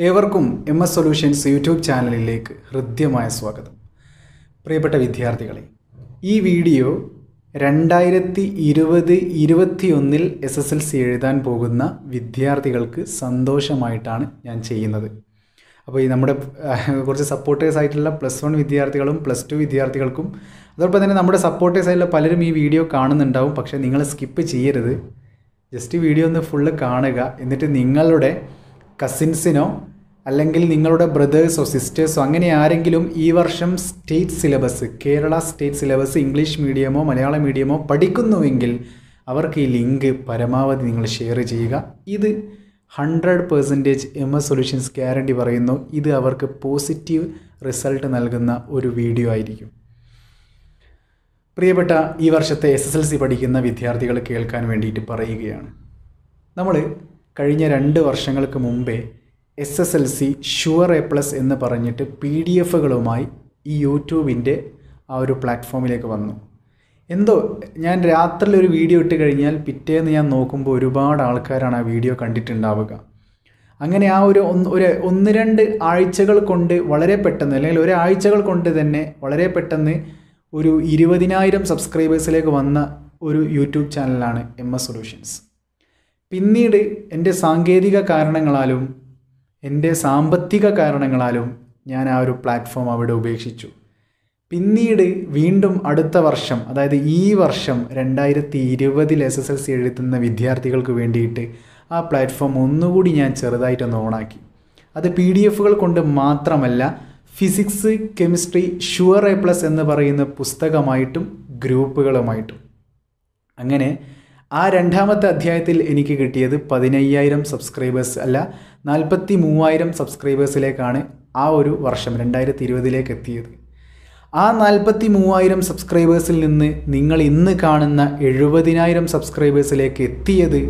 ഏവർക്കും M S solutions YouTube ചാനലിലേക്ക് ഹൃദ്യമായ സ്വാഗതം പ്രിയപ്പെട്ട വിദ്യാർത്ഥികളെ ഈ വീഡിയോ രണ്ടായിരത്തി ഇരുപത് ഇരുപത്തിയൊന്നിൽ എസ് എസ് എൽ സി എഴുതാൻ പോകുന്ന വിദ്യാർത്ഥികൾക്ക് സന്തോഷമായിട്ടാണ് ഞാൻ ചെയ്യുന്നത് അപ്പോൾ ഈ നമ്മുടെ ആഹ്, കുറച്ച് സപ്പോർട്ടേഴ്സ് ആയിട്ടുള്ള പ്ലസ് വൺ വിദ്യാർത്ഥികളും പ്ലസ് ടു വിദ്യാർത്ഥികൾക്കും അതോടൊപ്പം തന്നെ നമ്മുടെ സപ്പോർട്ടേഴ്സ് ആയിട്ടുള്ള പലരും ഈ വീഡിയോ കാണുന്നുണ്ടാവും പക്ഷേ നിങ്ങൾ സ്കിപ്പ് ചെയ്യരുത് ജസ്റ്റ് വീഡിയോ ഒന്ന് ഫുള്ള് കാണുക എന്നിട്ട് നിങ്ങളുടെ കസിൻസിനോ അല്ലെങ്കിൽ നിങ്ങളുടെ ബ്രദേഴ്സോ സിസ്റ്റേഴ്സോ അങ്ങനെ ആരെങ്കിലും ഈ വർഷം state syllabus Kerala state syllabus English മീഡിയമോ മലയാളം മീഡിയമോ പഠിക്കുന്നുവെങ്കിൽ അവർക്ക് ഈ ലിങ്ക് പരമാവധി നിങ്ങൾ ഷെയർ ചെയ്യുക ഇത് hundred percentage M S solutions guarantee പറയുന്നു ഇത് അവർക്ക് പോസിറ്റീവ് റിസൾട്ട് നൽകുന്ന ഒരു വീഡിയോ ആയിരിക്കും പ്രിയപ്പെട്ട ഈ വർഷത്തെ എസ് എസ് എൽ സി പഠിക്കുന്ന വിദ്യാർത്ഥികൾ കേൾക്കാൻ വേണ്ടിയിട്ട് പറയുകയാണ് നമ്മൾ കഴിഞ്ഞ രണ്ട് വർഷങ്ങൾക്ക് മുമ്പേ S S L C sure A plus എന്ന് പറഞ്ഞിട്ട് പി ഡി എഫുകളുമായി ഈ യൂട്യൂബിൻ്റെ ആ ഒരു പ്ലാറ്റ്ഫോമിലേക്ക് വന്നു എന്തോ ഞാൻ രാത്രിയിൽ ഒരു വീഡിയോ ഇട്ട് കഴിഞ്ഞാൽ പിറ്റേന്ന് ഞാൻ നോക്കുമ്പോൾ ഒരുപാട് ആൾക്കാരാണ് ആ വീഡിയോ കണ്ടിട്ടുണ്ടാവുക അങ്ങനെ ആ ഒരു ഒന്ന് ഒരു ഒന്ന് രണ്ട് ആഴ്ചകൾ കൊണ്ട് വളരെ പെട്ടെന്ന് അല്ലെങ്കിൽ ഒരാഴ്ചകൾ കൊണ്ട് തന്നെ വളരെ പെട്ടെന്ന് ഒരു ഇരുപതിനായിരം സബ്സ്ക്രൈബേഴ്സിലേക്ക് വന്ന ഒരു യൂട്യൂബ് ചാനലാണ് എം എസ് സൊല്യൂഷൻസ് പിന്നീട് എൻ്റെ സാങ്കേതിക കാരണങ്ങളാലും എൻ്റെ സാമ്പത്തിക കാരണങ്ങളാലും ഞാൻ ആ ഒരു പ്ലാറ്റ്ഫോം അവിടെ ഉപേക്ഷിച്ചു പിന്നീട് വീണ്ടും അടുത്ത വർഷം അതായത് ഈ വർഷം രണ്ടായിരത്തി ഇരുപതിൽ എസ് എസ് എൽ സി എഴുതുന്ന വിദ്യാർത്ഥികൾക്ക് വേണ്ടിയിട്ട് ആ പ്ലാറ്റ്ഫോം ഒന്നുകൂടി ഞാൻ ചെറുതായിട്ടൊന്ന് ഓണാക്കി അത് പി ഡി എഫുകൾ കൊണ്ട് മാത്രമല്ല physics chemistry sure A plus എന്ന് പറയുന്ന പുസ്തകമായിട്ടും ഗ്രൂപ്പുകളുമായിട്ടും അങ്ങനെ ആ രണ്ടാമത്തെ അധ്യായത്തിൽ എനിക്ക് കിട്ടിയത് പതിനയ്യായിരം സബ്സ്ക്രൈബേഴ്സ് അല്ല നാൽപ്പത്തി മൂവായിരം സബ്സ്ക്രൈബേഴ്സിലേക്കാണ് ആ ഒരു വർഷം രണ്ടായിരത്തി ഇരുപതിലേക്ക് എത്തിയത് ആ നാൽപ്പത്തി മൂവായിരം സബ്സ്ക്രൈബേഴ്സിൽ നിന്ന് നിങ്ങൾ ഇന്ന് കാണുന്ന എഴുപതിനായിരം സബ്സ്ക്രൈബേഴ്സിലേക്ക് എത്തിയത്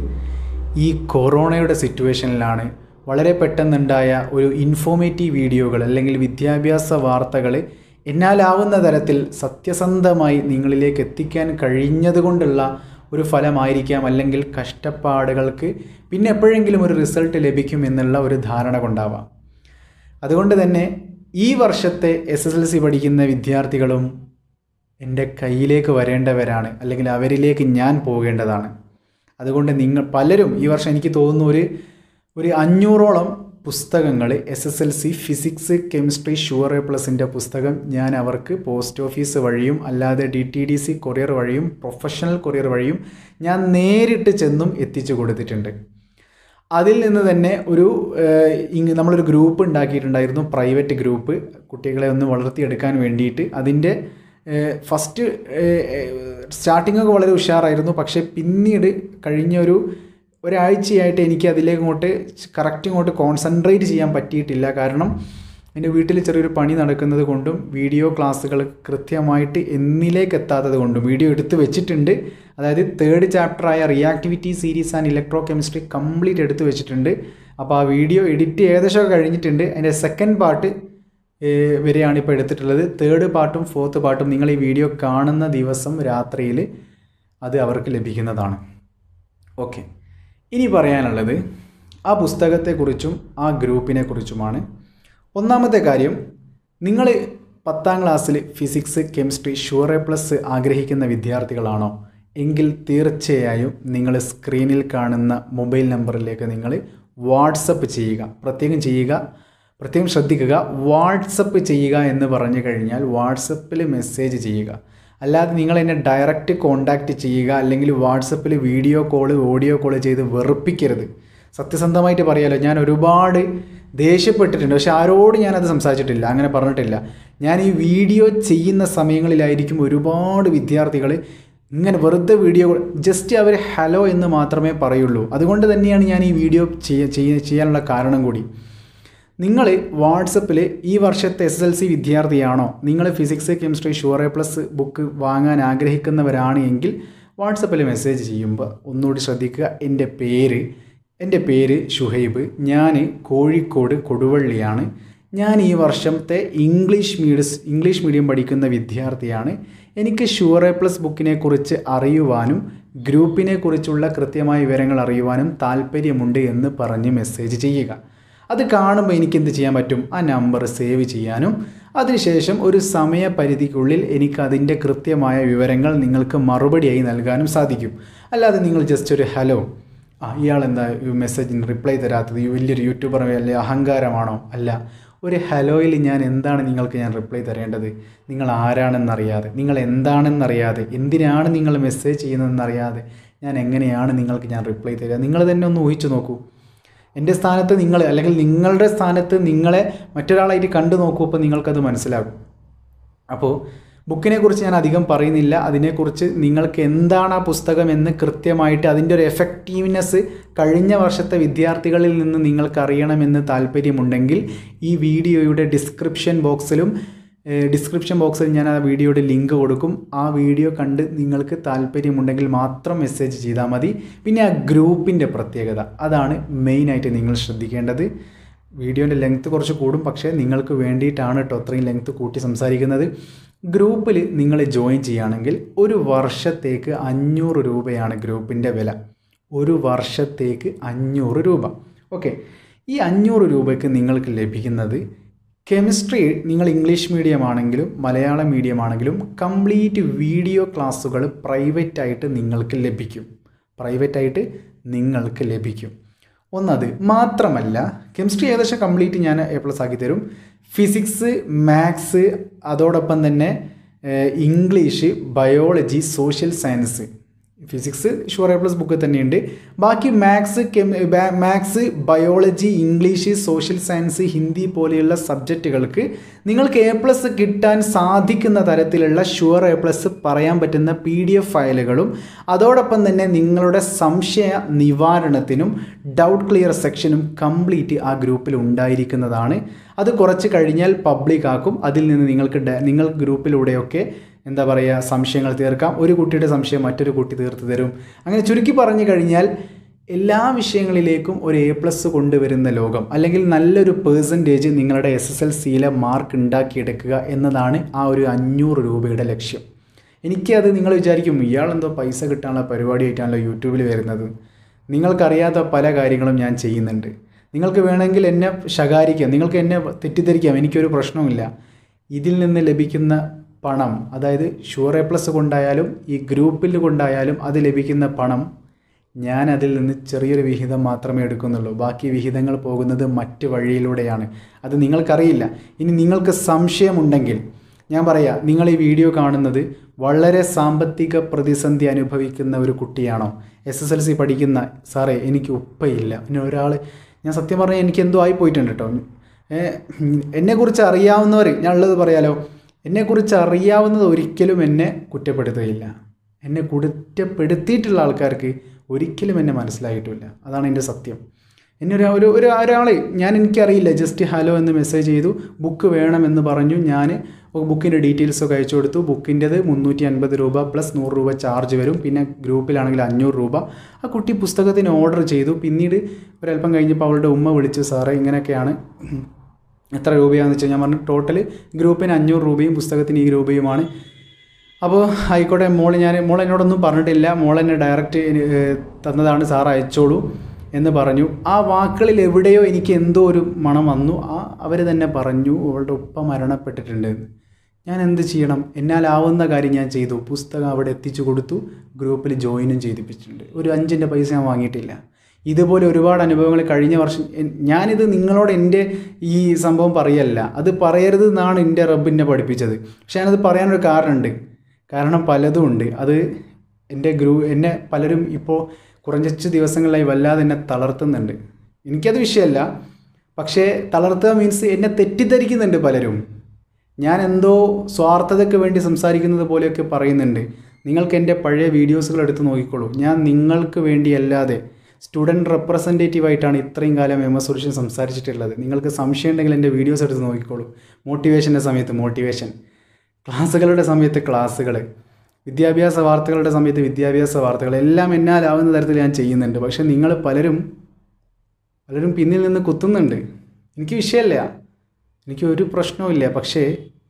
ഈ കൊറോണയുടെ സിറ്റുവേഷനിലാണ് വളരെ പെട്ടെന്നുണ്ടായ ഒരു ഇൻഫോർമേറ്റീവ് വീഡിയോകൾ അല്ലെങ്കിൽ വിദ്യാഭ്യാസ വാർത്തകൾ എന്നാലാവുന്ന തരത്തിൽ സത്യസന്ധമായി നിങ്ങളിലേക്ക് എത്തിക്കാൻ കഴിഞ്ഞതുകൊണ്ടുള്ള ഒരു ഫലമായിരിക്കാം അല്ലെങ്കിൽ കഷ്ടപ്പാടുകൾക്ക് പിന്നെ എപ്പോഴെങ്കിലും ഒരു റിസൾട്ട് ലഭിക്കും എന്നുള്ള ഒരു ധാരണ കൊണ്ടാവാം അതുകൊണ്ട് തന്നെ ഈ വർഷത്തെ എസ് എസ് എൽ സി പഠിക്കുന്ന വിദ്യാർത്ഥികളും എൻ്റെ കയ്യിലേക്ക് വരേണ്ടവരാണ് അല്ലെങ്കിൽ അവരിലേക്ക് ഞാൻ പോകേണ്ടതാണ് അതുകൊണ്ട് നിങ്ങൾ പലരും ഈ വർഷം എനിക്ക് തോന്നുന്നു ഒരു ഒരു അഞ്ഞൂറോളം പുസ്തകങ്ങൾ S S L C physics chemistry sure A പ്ലസിൻ്റെ പുസ്തകം ഞാൻ അവർക്ക് പോസ്റ്റ് ഓഫീസ് വഴിയും അല്ലാതെ D T D C courier വഴിയും പ്രൊഫഷണൽ കൊറിയർ വഴിയും ഞാൻ നേരിട്ട് ചെന്നും എത്തിച്ചു കൊടുത്തിട്ടുണ്ട് അതിൽ നിന്ന് തന്നെ ഒരു ഏഹ്, ഇങ് നമ്മളൊരു ഗ്രൂപ്പ് ഉണ്ടാക്കിയിട്ടുണ്ടായിരുന്നു പ്രൈവറ്റ് ഗ്രൂപ്പ് കുട്ടികളെ ഒന്ന് വളർത്തിയെടുക്കാൻ വേണ്ടിയിട്ട് അതിൻ്റെ ഫസ്റ്റ് സ്റ്റാർട്ടിംഗ് ഒക്കെ വളരെ ഉഷാറായിരുന്നു പക്ഷേ പിന്നീട് കഴിഞ്ഞ ഒരു ഒരാഴ്ചയായിട്ട് എനിക്ക് അതിലേക്ക് ഇങ്ങോട്ട് കറക്റ്റ് ഇങ്ങോട്ട് കോൺസെൻട്രേറ്റ് ചെയ്യാൻ പറ്റിയിട്ടില്ല കാരണം എൻ്റെ വീട്ടിൽ ചെറിയൊരു പണി നടക്കുന്നത് കൊണ്ടും വീഡിയോ ക്ലാസ്സുകൾ കൃത്യമായിട്ട് എന്നിലേക്ക് എത്താത്തത് കൊണ്ടും വീഡിയോ എടുത്ത് വെച്ചിട്ടുണ്ട് അതായത് തേർഡ് ചാപ്റ്ററായ reactivity series and electrochemistry complete എടുത്ത് വെച്ചിട്ടുണ്ട് അപ്പോൾ ആ വീഡിയോ എഡിറ്റ് ഏകദേശമൊക്കെ കഴിഞ്ഞിട്ടുണ്ട് അതിൻ്റെ സെക്കൻഡ് പാർട്ട് വരെയാണ് ഇപ്പോൾ എടുത്തിട്ടുള്ളത് തേർഡ് പാർട്ടും ഫോർത്ത് പാർട്ടും നിങ്ങൾ ഈ വീഡിയോ കാണുന്ന ദിവസം രാത്രിയിൽ അത് അവർക്ക് ലഭിക്കുന്നതാണ് ഓക്കെ ഇനി പറയാനുള്ളത് ആ പുസ്തകത്തെക്കുറിച്ചും ആ ഗ്രൂപ്പിനെ കുറിച്ചുമാണ് ഒന്നാമത്തെ കാര്യം നിങ്ങൾ പത്താം ക്ലാസ്സിൽ physics chemistry sure A plus ആഗ്രഹിക്കുന്ന വിദ്യാർത്ഥികളാണോ എങ്കിൽ തീർച്ചയായും നിങ്ങൾ സ്ക്രീനിൽ കാണുന്ന മൊബൈൽ നമ്പറിലേക്ക് നിങ്ങൾ വാട്സപ്പ് ചെയ്യുക പ്രത്യേകം ചെയ്യുക പ്രത്യേകം ശ്രദ്ധിക്കുക വാട്സപ്പ് ചെയ്യുക എന്ന് പറഞ്ഞു കഴിഞ്ഞാൽ വാട്സപ്പിൽ മെസ്സേജ് ചെയ്യുക അല്ലാതെ നിങ്ങൾ എന്നെ ഡയറക്റ്റ് കോണ്ടാക്റ്റ് ചെയ്യുക അല്ലെങ്കിൽ വാട്സപ്പിൽ വീഡിയോ കോള് ഓഡിയോ കോള് ചെയ്ത് വെറുപ്പിക്കരുത് സത്യസന്ധമായിട്ട് പറയാലോ ഞാൻ ഒരുപാട് ദേഷ്യപ്പെട്ടിട്ടുണ്ട് പക്ഷെ ആരോട് ഞാനത് സംസാരിച്ചിട്ടില്ല അങ്ങനെ പറഞ്ഞിട്ടില്ല ഞാൻ ഈ വീഡിയോ ചെയ്യുന്ന സമയങ്ങളിലായിരിക്കും ഒരുപാട് വിദ്യാർത്ഥികൾ ഇങ്ങനെ വെറുതെ വീഡിയോ ജസ്റ്റ് അവർ ഹലോ എന്ന് മാത്രമേ പറയുള്ളൂ അതുകൊണ്ട് തന്നെയാണ് ഞാൻ ഈ വീഡിയോ ചെയ്യ ചെയ്യ- ചെയ്യാനുള്ള കാരണം കൂടി നിങ്ങൾ വാട്സപ്പിൽ ഈ വർഷത്തെ എസ് എൽ സി വിദ്യാർത്ഥിയാണോ നിങ്ങൾ physics chemistry sure A plus book വാങ്ങാൻ ആഗ്രഹിക്കുന്നവരാണ് എങ്കിൽ വാട്സപ്പിൽ മെസ്സേജ് ചെയ്യുമ്പോൾ ഒന്നുകൂടി ശ്രദ്ധിക്കുക എൻ്റെ പേര് എൻ്റെ പേര് ഷുഹൈബ് ഞാൻ കോഴിക്കോട് കൊടുവള്ളിയാണ് ഞാൻ ഈ വർഷത്തെ ഇംഗ്ലീഷ് മീഡിയസ് ഇംഗ്ലീഷ് മീഡിയം പഠിക്കുന്ന വിദ്യാർത്ഥിയാണ് എനിക്ക് ഷുവർ എ പ്ലസ് ബുക്കിനെ കുറിച്ച് അറിയുവാനും ഗ്രൂപ്പിനെ കുറിച്ചുള്ള കൃത്യമായ വിവരങ്ങൾ അറിയുവാനും താല്പര്യമുണ്ട് എന്ന് പറഞ്ഞ് മെസ്സേജ് ചെയ്യുക അത് കാണുമ്പോൾ എനിക്ക് എന്ത് ചെയ്യാൻ പറ്റും ആ നമ്പർ സേവ് ചെയ്യാനും അതിനുശേഷം ഒരു സമയപരിധിക്കുള്ളിൽ എനിക്ക് അതിൻ്റെ കൃത്യമായ വിവരങ്ങൾ നിങ്ങൾക്ക് മറുപടിയായി നൽകാനും സാധിക്കും അല്ലാതെ നിങ്ങൾ ജസ്റ്റ് ഒരു ഹലോ ആ ഇയാൾ എന്താ ഈ മെസ്സേജിന് റിപ്ലൈ തരാത്തത് ഈ വലിയൊരു യൂട്യൂബർ അല്ലെ അഹങ്കാരമാണോ അല്ല ഒരു ഹലോയിൽ ഞാൻ എന്താണ് നിങ്ങൾക്ക് ഞാൻ റിപ്ലൈ തരേണ്ടത് നിങ്ങൾ ആരാണെന്നറിയാതെ നിങ്ങൾ എന്താണെന്നറിയാതെ എന്തിനാണ് നിങ്ങൾ മെസ്സേജ് ചെയ്യുന്നതെന്നറിയാതെ ഞാൻ എങ്ങനെയാണ് നിങ്ങൾക്ക് ഞാൻ റിപ്ലൈ തരിക നിങ്ങൾ തന്നെ ഒന്ന് ഊഹിച്ചു നോക്കൂ എൻ്റെ സ്ഥാനത്ത് നിങ്ങൾ അല്ലെങ്കിൽ നിങ്ങളുടെ സ്ഥാനത്ത് നിങ്ങളെ മറ്റൊരാളായിട്ട് കണ്ടു നോക്കൂ അപ്പോൾ നിങ്ങൾക്കത് മനസ്സിലാകും അപ്പോൾ ബുക്കിനെ കുറിച്ച് ഞാൻ അധികം പറയുന്നില്ല അതിനെക്കുറിച്ച് നിങ്ങൾക്ക് എന്താണ് ആ പുസ്തകം എന്ന് കൃത്യമായിട്ട് അതിൻ്റെ ഒരു എഫക്റ്റീവ്നെസ് കഴിഞ്ഞ വർഷത്തെ വിദ്യാർത്ഥികളിൽ നിന്ന് നിങ്ങൾക്ക് അറിയണമെന്ന് താല്പര്യമുണ്ടെങ്കിൽ ഈ വീഡിയോയുടെ ഡിസ്ക്രിപ്ഷൻ ബോക്സിലും ഡിസ്ക്രിപ്ഷൻ ബോക്സിൽ ഞാൻ ആ വീഡിയോയുടെ ലിങ്ക് കൊടുക്കും ആ വീഡിയോ കണ്ട് നിങ്ങൾക്ക് താല്പര്യമുണ്ടെങ്കിൽ മാത്രം മെസ്സേജ് ചെയ്താൽ മതി പിന്നെ ആ ഗ്രൂപ്പിൻ്റെ പ്രത്യേകത അതാണ് മെയിനായിട്ട് നിങ്ങൾ ശ്രദ്ധിക്കേണ്ടത് വീഡിയോൻ്റെ ലെങ്ത്ത് കുറച്ച് കൂടും പക്ഷേ നിങ്ങൾക്ക് വേണ്ടിയിട്ടാണ് കേട്ടോ അത്രയും ലെങ്ത്ത് കൂട്ടി സംസാരിക്കുന്നത് ഗ്രൂപ്പിൽ നിങ്ങൾ ജോയിൻ ചെയ്യുകയാണെങ്കിൽ ഒരു വർഷത്തേക്ക് അഞ്ഞൂറ് രൂപയാണ് ഗ്രൂപ്പിൻ്റെ വില ഒരു വർഷത്തേക്ക് അഞ്ഞൂറ് രൂപ ഓക്കെ ഈ അഞ്ഞൂറ് രൂപയ്ക്ക് നിങ്ങൾക്ക് ലഭിക്കുന്നത് കെമിസ്ട്രി നിങ്ങൾ ഇംഗ്ലീഷ് മീഡിയം ആണെങ്കിലും മലയാളം മീഡിയം ആണെങ്കിലും കംപ്ലീറ്റ് വീഡിയോ ക്ലാസ്സുകൾ പ്രൈവറ്റായിട്ട് നിങ്ങൾക്ക് ലഭിക്കും പ്രൈവറ്റായിട്ട് നിങ്ങൾക്ക് ലഭിക്കും ഒന്നത് മാത്രമല്ല കെമിസ്ട്രി ഏകദേശം കംപ്ലീറ്റ് ഞാൻ എ പ്ലസ് ആക്കി തരും ഫിസിക്സ് മാത്സ് അതോടൊപ്പം തന്നെ English biology social science physics sure A plus book തന്നെയുണ്ട് ബാക്കി maths maths biology English social science Hindi പോലെയുള്ള സബ്ജക്റ്റുകൾക്ക് നിങ്ങൾക്ക് എ പ്ലസ് കിട്ടാൻ സാധിക്കുന്ന തരത്തിലുള്ള ഷുവർ എ പ്ലസ് പറയാൻ പറ്റുന്ന പി ഡി എഫ് ഫയലുകളും അതോടൊപ്പം തന്നെ നിങ്ങളുടെ സംശയ നിവാരണത്തിനും ഡൗട്ട് ക്ലിയർ സെക്ഷനും കംപ്ലീറ്റ് ആ ഗ്രൂപ്പിൽ ഉണ്ടായിരിക്കുന്നതാണ് അത് കുറച്ച് കഴിഞ്ഞാൽ പബ്ലിക് ആക്കും അതിൽ നിന്ന് നിങ്ങൾക്ക് നിങ്ങൾ ഗ്രൂപ്പിലൂടെയൊക്കെ എന്താ പറയുക സംശയങ്ങൾ തീർക്കാം ഒരു കുട്ടിയുടെ സംശയം മറ്റൊരു കുട്ടി തീർത്ത് തരും അങ്ങനെ ചുരുക്കി പറഞ്ഞു കഴിഞ്ഞാൽ എല്ലാ വിഷയങ്ങളിലേക്കും ഒരു എ പ്ലസ് കൊണ്ടുവരുന്ന ലോകം അല്ലെങ്കിൽ നല്ലൊരു പേഴ്സൻറ്റേജ് നിങ്ങളുടെ എസ് എസ് എൽ സിയിലെ മാർക്ക് ഉണ്ടാക്കിയെടുക്കുക എന്നതാണ് ആ ഒരു അഞ്ഞൂറ് രൂപയുടെ ലക്ഷ്യം എനിക്കത് നിങ്ങൾ വിചാരിക്കും ഇയാളെന്തോ പൈസ കിട്ടാനുള്ള പരിപാടിയായിട്ടാണല്ലോ യൂട്യൂബിൽ വരുന്നത് നിങ്ങൾക്കറിയാത്ത പല കാര്യങ്ങളും ഞാൻ ചെയ്യുന്നുണ്ട് നിങ്ങൾക്ക് വേണമെങ്കിൽ എന്നെ ശകാരിക്കാം നിങ്ങൾക്ക് എന്നെ തെറ്റിദ്ധരിക്കാം എനിക്കൊരു പ്രശ്നവുമില്ല ഇതിൽ നിന്ന് ലഭിക്കുന്ന പണം അതായത് ഷുവർ എ പ്ലസ് കൊണ്ടായാലും ഈ ഗ്രൂപ്പിൽ കൊണ്ടായാലും അത് ലഭിക്കുന്ന പണം ഞാൻ അതിൽ നിന്ന് ചെറിയൊരു വിഹിതം മാത്രമേ എടുക്കുന്നുള്ളൂ ബാക്കി വിഹിതങ്ങൾ പോകുന്നത് മറ്റ് വഴിയിലൂടെയാണ് അത് നിങ്ങൾക്കറിയില്ല ഇനി നിങ്ങൾക്ക് സംശയമുണ്ടെങ്കിൽ ഞാൻ പറയാം നിങ്ങൾ ഈ വീഡിയോ കാണുന്നത് വളരെ സാമ്പത്തിക പ്രതിസന്ധി അനുഭവിക്കുന്ന ഒരു കുട്ടിയാണോ എസ് എസ് എൽ സി പഠിക്കുന്ന സാറേ എനിക്ക് ഉപ്പയില്ല പിന്നെ ഒരാൾ ഞാൻ സത്യം പറഞ്ഞാൽ എനിക്ക് എന്തോ ആയി പോയിട്ടുണ്ട് കേട്ടോ എന്നെക്കുറിച്ച് അറിയാവുന്നവർ ഞാൻ ഉള്ളത് പറയാലോ എന്നെക്കുറിച്ച് അറിയാവുന്നത് ഒരിക്കലും എന്നെ കുറ്റപ്പെടുത്തുകയില്ല എന്നെ കുറ്റപ്പെടുത്തിയിട്ടുള്ള ആൾക്കാർക്ക് ഒരിക്കലും എന്നെ മനസ്സിലായിട്ടില്ല അതാണ് എൻ്റെ സത്യം എന്നെ ഒരു ഒരു ഒരു ഒരാൾ ഞാൻ എനിക്കറിയില്ല ജസ്റ്റ് ഹലോ എന്ന് മെസ്സേജ് ചെയ്തു ബുക്ക് വേണമെന്ന് പറഞ്ഞു ഞാൻ ബുക്കിൻ്റെ ഡീറ്റെയിൽസൊക്കെ അയച്ചു കൊടുത്തു ബുക്കിൻ്റെത് മുന്നൂറ്റി അൻപത് രൂപ പ്ലസ് നൂറ് രൂപ ചാർജ് വരും പിന്നെ ഗ്രൂപ്പിലാണെങ്കിൽ അഞ്ഞൂറ് രൂപ ആ കുട്ടി പുസ്തകത്തിന് ഓർഡർ ചെയ്തു പിന്നീട് ഒരല്പം കഴിഞ്ഞപ്പോൾ അവളുടെ ഉമ്മ വിളിച്ചു സാറേ ഇങ്ങനെയൊക്കെയാണ് എത്ര രൂപയാണെന്ന് വെച്ചാൽ ഞാൻ പറഞ്ഞു ടോട്ടൽ ഗ്രൂപ്പിന് അഞ്ഞൂറ് രൂപയും പുസ്തകത്തിന് ഈ രൂപയുമാണ് അപ്പോൾ ആയിക്കോട്ടെ മോൾ ഞാൻ മോൾ എന്നോടൊന്നും പറഞ്ഞിട്ടില്ല മോൾ എന്നെ ഡയറക്റ്റ് തന്നതാണ് സാർ അയച്ചോളൂ എന്ന് പറഞ്ഞു ആ വാക്കുകളിൽ എവിടെയോ എനിക്ക് എന്തോ ഒരു മണം വന്നു ആ അവർ തന്നെ പറഞ്ഞു അവളുടെ ഉപ്പ മരണപ്പെട്ടിട്ടുണ്ട് ഞാൻ എന്ത് ചെയ്യണം എന്നാലാവുന്ന കാര്യം ഞാൻ ചെയ്തു പുസ്തകം അവിടെ എത്തിച്ചു കൊടുത്തു ഗ്രൂപ്പിൽ ജോയിനും ചെയ്തിപ്പിച്ചിട്ടുണ്ട് ഒരു അഞ്ചിൻ്റെ പൈസ ഞാൻ വാങ്ങിയിട്ടില്ല ഇതുപോലെ ഒരുപാട് അനുഭവങ്ങൾ കഴിഞ്ഞ വർഷം ഞാനിത് നിങ്ങളോട് എൻ്റെ ഈ സംഭവം പറയല്ല അത് പറയരുത് എന്നാണ് എൻ്റെ റബ്ബിനെ പഠിപ്പിച്ചത് പക്ഷെ ഞാനത് പറയാനൊരു കാരണമുണ്ട് കാരണം പലതും ഉണ്ട് അത് എൻ്റെ ഗ്രൂ എന്നെ പലരും ഇപ്പോൾ കുറച്ച് ദിവസങ്ങളിലായി വല്ലാതെ എന്നെ തളർത്തുന്നുണ്ട് എനിക്കത് വിഷയമല്ല പക്ഷേ തളർത്തുക മീൻസ് എന്നെ തെറ്റിദ്ധരിക്കുന്നുണ്ട് പലരും ഞാൻ എന്തോ സ്വാർത്ഥതയ്ക്ക് വേണ്ടി സംസാരിക്കുന്നത് പോലെയൊക്കെ പറയുന്നുണ്ട് നിങ്ങൾക്ക് എൻ്റെ പഴയ വീഡിയോസുകൾ എടുത്ത് നോക്കിക്കോളൂ ഞാൻ നിങ്ങൾക്ക് വേണ്ടിയല്ലാതെ സ്റ്റുഡൻറ്റ് റെപ്രസെൻറ്റേറ്റീവ് ആയിട്ടാണ് ഇത്രയും കാലം എം എസ് സൊല്യൂഷൻ സംസാരിച്ചിട്ടുള്ളത് നിങ്ങൾക്ക് സംശയം ഉണ്ടെങ്കിൽ എൻ്റെ വീഡിയോസ് എടുത്ത് നോക്കിക്കോളൂ മോട്ടിവേഷൻ്റെ സമയത്ത് മോട്ടിവേഷൻ ക്ലാസ്സുകളുടെ സമയത്ത് ക്ലാസ്സുകൾ വിദ്യാഭ്യാസ വാർത്തകളുടെ സമയത്ത് വിദ്യാഭ്യാസ വാർത്തകൾ എല്ലാം എന്നാലാവുന്ന തരത്തിൽ ഞാൻ ചെയ്യുന്നുണ്ട് പക്ഷേ നിങ്ങൾ പലരും പലരും പിന്നിൽ നിന്ന് കുത്തുന്നുണ്ട് എനിക്ക് വിഷയമല്ല എനിക്ക് ഒരു പ്രശ്നവുമില്ല പക്ഷേ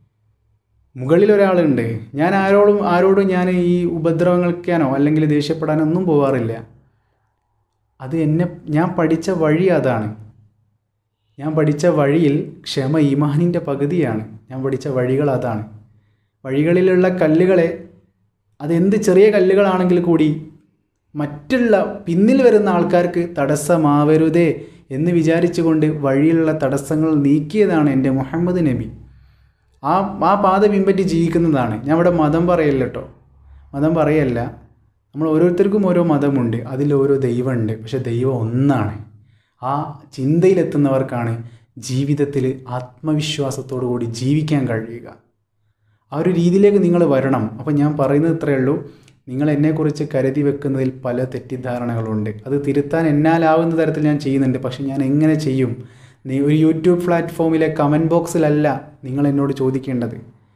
മുകളിൽ ഒരാളുണ്ട് ഞാൻ ആരോടും ആരോടും ഞാൻ ഈ ഉപദ്രവങ്ങൾക്കാനോ അല്ലെങ്കിൽ ദേഷ്യപ്പെടാനോ ഒന്നും പോകാറില്ല അത് എന്നെ ഞാൻ പഠിച്ച വഴി അതാണ് ഞാൻ പഠിച്ച വഴിയിൽ ക്ഷമ ഈമാനിൻ്റെ പകുതിയാണ് ഞാൻ പഠിച്ച വഴികൾ അതാണ് വഴികളിലുള്ള കല്ലുകളെ അതെന്ത് ചെറിയ കല്ലുകളാണെങ്കിൽ കൂടി മറ്റുള്ള പിന്നിൽ വരുന്ന ആൾക്കാർക്ക് തടസ്സമാവരുതേ എന്ന് വിചാരിച്ചുകൊണ്ട് വഴിയിലുള്ള തടസ്സങ്ങൾ നീക്കിയതാണ് എൻ്റെ മുഹമ്മദ് നബി ആ ആ പാത പിൻപറ്റി ജീവിക്കുന്നതാണ് ഞാൻ ഇവിടെ മതം പറയല്ല കേട്ടോ മതം പറയല്ല നമ്മൾ ഓരോരുത്തർക്കും ഓരോ മതമുണ്ട് അതിൽ ഓരോ ദൈവമുണ്ട് പക്ഷെ ദൈവം ഒന്നാണ് ആ ചിന്തയിലെത്തുന്നവർക്കാണ് ജീവിതത്തിൽ ആത്മവിശ്വാസത്തോടു കൂടി ജീവിക്കാൻ കഴിയുക ആ ഒരു രീതിയിലേക്ക് നിങ്ങൾ വരണം അപ്പോൾ ഞാൻ പറയുന്നത് ഇത്രയേ ഉള്ളൂ നിങ്ങൾ എന്നെക്കുറിച്ച് കരുതി വെക്കുന്നതിൽ പല തെറ്റിദ്ധാരണകളുണ്ട് അത് തിരുത്താൻ എന്നാലാവുന്ന തരത്തിൽ ഞാൻ ചെയ്യുന്നുണ്ട് പക്ഷെ ഞാൻ എങ്ങനെ ചെയ്യും നീ ഒരു യൂട്യൂബ് പ്ലാറ്റ്ഫോമിലെ കമൻറ്റ് ബോക്സിലല്ല നിങ്ങൾ എന്നോട് ചോദിക്കേണ്ടത്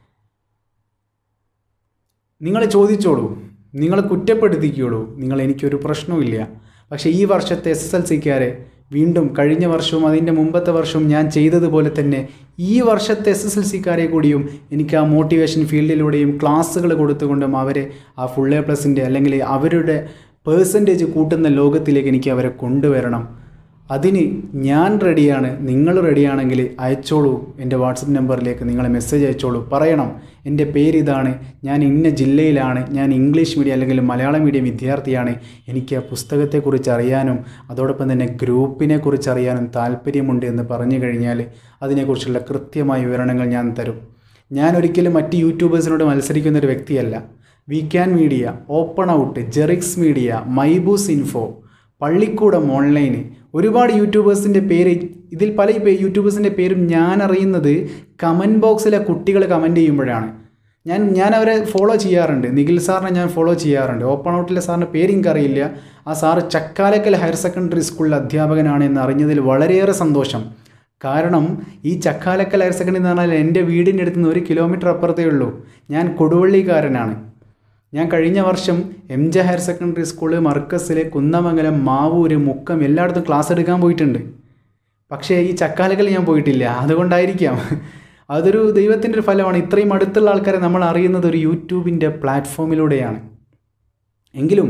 നിങ്ങൾ ചോദിച്ചോളൂ നിങ്ങൾ കുറ്റപ്പെടുത്തിക്കോളൂ നിങ്ങൾ എനിക്കൊരു പ്രശ്നവുമില്ല പക്ഷേ ഈ വർഷത്തെ എസ് എസ് എൽ സിക്കാരെ വീണ്ടും കഴിഞ്ഞ വർഷവും അതിൻ്റെ മുമ്പത്തെ വർഷവും ഞാൻ ചെയ്തതുപോലെ തന്നെ ഈ വർഷത്തെ എസ് എസ് എൽ സിക്കാരെ കൂടിയും എനിക്ക് ആ മോട്ടിവേഷൻ ഫീൽഡിലൂടെയും ക്ലാസ്സുകൾ കൊടുത്തുകൊണ്ടും അവരെ ആ ഫുൾ എ പ്ലസിൻ്റെ അല്ലെങ്കിൽ അവരുടെ പേഴ്സൻറ്റേജ് കൂട്ടുന്ന ലോകത്തിലേക്ക് എനിക്ക് അവരെ കൊണ്ടുവരണം അതിന് ഞാൻ റെഡിയാണ് നിങ്ങൾ റെഡിയാണെങ്കിൽ അയച്ചോളൂ എൻ്റെ വാട്സപ്പ് നമ്പറിലേക്ക് നിങ്ങൾ മെസ്സേജ് അയച്ചോളൂ പറയണം എൻ്റെ പേര് ഇതാണ് ഞാൻ ഇന്ന ജില്ലയിലാണ് ഞാൻ ഇംഗ്ലീഷ് മീഡിയം അല്ലെങ്കിൽ മലയാളം മീഡിയം വിദ്യാർത്ഥിയാണ് എനിക്ക് ആ പുസ്തകത്തെക്കുറിച്ച് അറിയാനും അതോടൊപ്പം തന്നെ ഗ്രൂപ്പിനെ കുറിച്ച് അറിയാനും താല്പര്യമുണ്ട് എന്ന് പറഞ്ഞു കഴിഞ്ഞാൽ അതിനെക്കുറിച്ചുള്ള കൃത്യമായ വിവരണങ്ങൾ ഞാൻ തരും ഞാൻ ഒരിക്കലും മറ്റ് യൂട്യൂബേഴ്സിനോട് മത്സരിക്കുന്ന ഒരു വ്യക്തിയല്ല we can media open out ജെറിക്സ് മീഡിയ മൈബൂസ് ഇൻഫോ പള്ളിക്കൂടം ഓൺലൈന് ഒരുപാട് യൂട്യൂബേഴ്സിൻ്റെ പേര് ഇതിൽ പല യൂട്യൂബേഴ്സിൻ്റെ പേരും ഞാൻ അറിയുന്നത് കമൻറ്റ് ബോക്സിലെ കുട്ടികൾ കമൻറ്റ് ചെയ്യുമ്പോഴാണ് ഞാൻ ഞാൻ അവരെ ഫോളോ ചെയ്യാറുണ്ട് നിഖിൽ സാറിനെ ഞാൻ ഫോളോ ചെയ്യാറുണ്ട് ഓപ്പൺ ഔട്ടിലെ സാറിൻ്റെ പേര് എനിക്കറിയില്ല ആ സാറ് ചക്കാലക്കൽ ഹയർ സെക്കൻഡറി സ്കൂളിലെ അധ്യാപകനാണ് എന്ന് അറിഞ്ഞതിൽ വളരെയേറെ സന്തോഷം കാരണം ഈ ചക്കാലക്കൽ ഹയർ സെക്കൻഡറി എന്ന് പറഞ്ഞാൽ എൻ്റെ വീടിൻ്റെ അടുത്ത് നിന്ന് ഒരു കിലോമീറ്റർ അപ്പുറത്തേ ഉള്ളൂ ഞാൻ കൊടുവള്ളിക്കാരനാണ് ഞാൻ കഴിഞ്ഞ വർഷം M J higher secondary school മർക്കസിൽ കുന്നമംഗലം മാവൂര് മുക്കം എല്ലായിടത്തും ക്ലാസ് എടുക്കാൻ പോയിട്ടുണ്ട് പക്ഷേ ഈ ചക്കാലക്കൽ ഞാൻ പോയിട്ടില്ല അതുകൊണ്ടായിരിക്കാം അതൊരു ദൈവത്തിൻ്റെ ഒരു ഫലമാണ് ഇത്രയും അടുത്തുള്ള ആൾക്കാരെ നമ്മൾ അറിയുന്നത് ഒരു യൂട്യൂബിൻ്റെ പ്ലാറ്റ്ഫോമിലൂടെയാണ് എങ്കിലും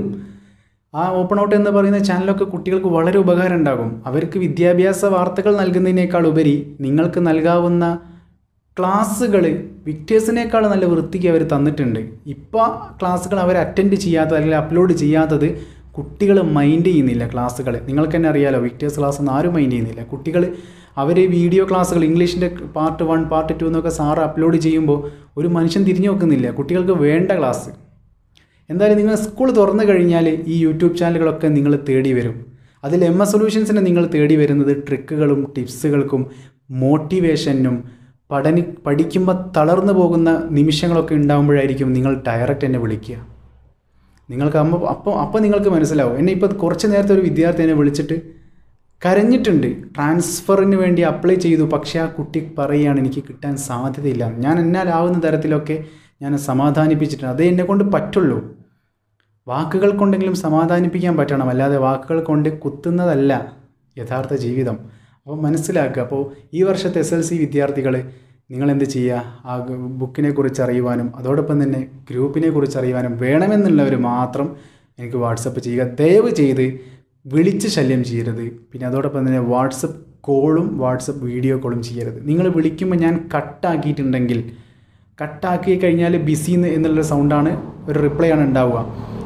ആ ഓപ്പൺ ഔട്ട് എന്ന് പറയുന്ന ചാനലൊക്കെ കുട്ടികൾക്ക് വളരെ ഉപകാരം ഉണ്ടാകും അവർക്ക് വിദ്യാഭ്യാസ വാർത്തകൾ നൽകുന്നതിനേക്കാൾ ഉപരി നിങ്ങൾക്ക് നൽകാവുന്ന ക്ലാസ്സുകൾ വിക്ടേഴ്സിനേക്കാൾ നല്ല വൃത്തിക്ക് അവർ തന്നിട്ടുണ്ട് ഇപ്പോൾ ക്ലാസ്സുകൾ അവർ അറ്റൻഡ് ചെയ്യാത്തത് അല്ലെങ്കിൽ അപ്ലോഡ് ചെയ്യാത്തത് കുട്ടികൾ മൈൻഡ് ചെയ്യുന്നില്ല ക്ലാസ്സുകൾ നിങ്ങൾക്ക് തന്നെ അറിയാലോ വിക്ടേഴ്സ് ക്ലാസ് ഒന്നും ആരും മൈൻഡ് ചെയ്യുന്നില്ല കുട്ടികൾ അവർ വീഡിയോ ക്ലാസ്സുകൾ ഇംഗ്ലീഷിൻ്റെ പാർട്ട് വൺ പാർട്ട് ടു എന്നൊക്കെ സാറ് അപ്ലോഡ് ചെയ്യുമ്പോൾ ഒരു മനുഷ്യൻ തിരിഞ്ഞു നോക്കുന്നില്ല കുട്ടികൾക്ക് വേണ്ട ക്ലാസ് എന്തായാലും നിങ്ങൾ സ്കൂൾ തുറന്നു കഴിഞ്ഞാൽ ഈ യൂട്യൂബ് ചാനലുകളൊക്കെ നിങ്ങൾ തേടി വരും അതിൽ എം എസ് സൊല്യൂഷൻസിനെ നിങ്ങൾ തേടി വരുന്നത് ട്രിക്കുകളും ടിപ്സുകൾക്കും മോട്ടിവേഷനും പഠനി പഠിക്കുമ്പോൾ തളർന്നു പോകുന്ന നിമിഷങ്ങളൊക്കെ ഉണ്ടാകുമ്പോഴായിരിക്കും നിങ്ങൾ ഡയറക്റ്റ് എന്നെ വിളിക്കുക നിങ്ങൾക്ക് അമ്മ അപ്പോൾ അപ്പോൾ നിങ്ങൾക്ക് മനസ്സിലാവും എന്നെ ഇപ്പോൾ കുറച്ച് നേരത്തെ ഒരു വിദ്യാർത്ഥി എന്നെ വിളിച്ചിട്ട് കരഞ്ഞിട്ടുണ്ട് ട്രാൻസ്ഫറിന് വേണ്ടി അപ്ലൈ ചെയ്തു പക്ഷേ ആ കുട്ടി പറയുകയാണ് എനിക്ക് കിട്ടാൻ സാധ്യതയില്ല ഞാൻ എന്നാലാവുന്ന തരത്തിലൊക്കെ ഞാൻ സമാധാനിപ്പിച്ചിട്ടുണ്ട് അതേ എന്നെ കൊണ്ട് പറ്റുള്ളൂ വാക്കുകൾ കൊണ്ടെങ്കിലും സമാധാനിപ്പിക്കാൻ പറ്റണം അല്ലാതെ വാക്കുകൾ കൊണ്ട് കുത്തുന്നതല്ല യഥാർത്ഥ ജീവിതം അപ്പോൾ മനസ്സിലാക്കുക അപ്പോൾ ഈ വർഷത്തെ എസ് എൽ സി വിദ്യാർത്ഥികൾ നിങ്ങൾ എന്ത് ചെയ്യുക ആ ബുക്കിനെ കുറിച്ച് അറിയുവാനും അതോടൊപ്പം തന്നെ ഗ്രൂപ്പിനെ കുറിച്ച് അറിയുവാനും വേണമെന്നുള്ളവർ മാത്രം എനിക്ക് വാട്സപ്പ് ചെയ്യുക ദയവ് ചെയ്ത് വിളിച്ച് ശല്യം ചെയ്യരുത് പിന്നെ അതോടൊപ്പം തന്നെ വാട്സപ്പ് കോളും വാട്സപ്പ് വീഡിയോ കോളും ചെയ്യരുത് നിങ്ങൾ വിളിക്കുമ്പോൾ ഞാൻ കട്ടാക്കിയിട്ടുണ്ടെങ്കിൽ കട്ടാക്കി കഴിഞ്ഞാൽ ബിസി എന്നുള്ള സൗണ്ടാണ് ഒരു റിപ്ലൈ ആണ് ഉണ്ടാവുക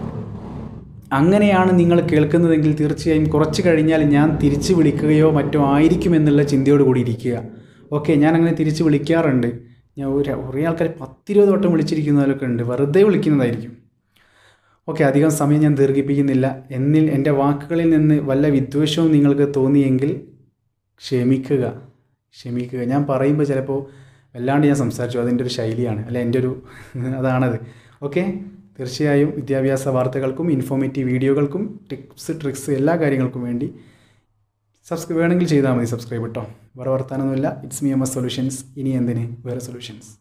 അങ്ങനെയാണ് നിങ്ങൾ കേൾക്കുന്നതെങ്കിൽ തീർച്ചയായും കുറച്ച് കഴിഞ്ഞാൽ ഞാൻ തിരിച്ച് വിളിക്കുകയോ മറ്റോ ആയിരിക്കും എന്നുള്ള ചിന്തയോട് കൂടി ഇരിക്കുക ഓക്കെ ഞാൻ അങ്ങനെ തിരിച്ച് വിളിക്കാറുണ്ട് ഞാൻ ഒരു കുറേ ആൾക്കാർ പത്തിരുപത് വട്ടം വിളിച്ചിരിക്കുന്നതിലൊക്കെ ഉണ്ട് വെറുതെ വിളിക്കുന്നതായിരിക്കും ഓക്കെ അധികം സമയം ഞാൻ ദീർഘിപ്പിക്കുന്നില്ല എന്നിൽ എൻ്റെ വാക്കുകളിൽ നിന്ന് വല്ല വിദ്വേഷവും നിങ്ങൾക്ക് തോന്നിയെങ്കിൽ ക്ഷമിക്കുക ക്ഷമിക്കുക ഞാൻ പറയുമ്പോൾ ചിലപ്പോൾ വല്ലാണ്ട് ഞാൻ സംസാരിച്ചു അതിൻ്റെ ഒരു ശൈലിയാണ് അല്ല എൻ്റെ ഒരു അതാണത് ഓക്കെ തീർച്ചയായും വിദ്യാഭ്യാസ വാർത്തകൾക്കും ഇൻഫോർമേറ്റീവ് വീഡിയോകൾക്കും ടിപ്സ് ട്രിക്സ് എല്ലാ കാര്യങ്ങൾക്കും വേണ്ടി സബ്സ്ക്രൈബ് വേണമെങ്കിൽ ചെയ്താൽ മതി സബ്സ്ക്രൈബ് കേട്ടോ വേറെ വർത്താനൊന്നുമില്ല it's me M S solutions ഇനി എന്തിന് വേറെ സൊല്യൂഷൻസ്